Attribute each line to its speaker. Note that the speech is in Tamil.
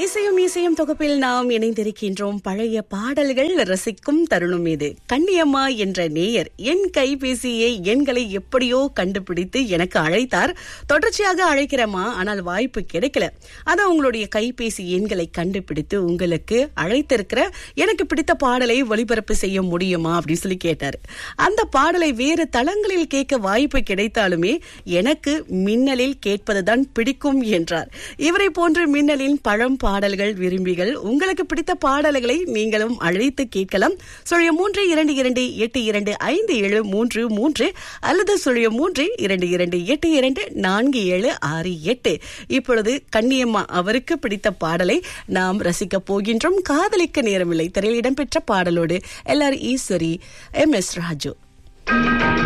Speaker 1: இசையும் இசையும் தொகுப்பில் நாம் இணைந்திருக்கின்றோம் பழைய பாடல்கள் ரசிக்கும் தருணம் இது கண்ணியம்மா என்ற நேயர் என் கைபேசியை எண்களை எப்படியோ கண்டுபிடித்து எனக்கு அழைத்தார் தொடர்ச்சியாக அழைக்கிறேம்மா ஆனால் வாய்ப்பு கிடைக்கல அதான் உங்களுடைய கைபேசி எண்களை கண்டுபிடித்து உங்களுக்கு அழைத்திருக்கிற எனக்கு பிடித்த பாடலை ஒளிபரப்பு செய்ய முடியுமா அப்படின்னு சொல்லி கேட்டார் அந்த பாடலை வேறு தளங்களில் கேட்க வாய்ப்பு கிடைத்தாலுமே எனக்கு மின்னலில் கேட்பதுதான் பிடிக்கும் என்றார் இவரை போன்று மின்னலின் பழம் பாடல்கள் விரும்பிகள் உங்களுக்கு பிடித்த பாடல்களை நீங்களும் அழைத்து கேட்கலாம் சுழிய மூன்று இரண்டு இரண்டு எட்டு இரண்டு ஐந்து ஏழு மூன்று மூன்று அல்லது சுழிய மூன்று இரண்டு இரண்டு எட்டு இரண்டு நான்கு ஏழு ஆறு எட்டு இப்பொழுது கண்ணியம்மா அவருக்கு பிடித்த பாடலை நாம் ரசிக்க போகின்றோம் காதலிக்க நேரமில்லை திரையில் இடம்பெற்ற பாடலோடு L R Eswari M S Raju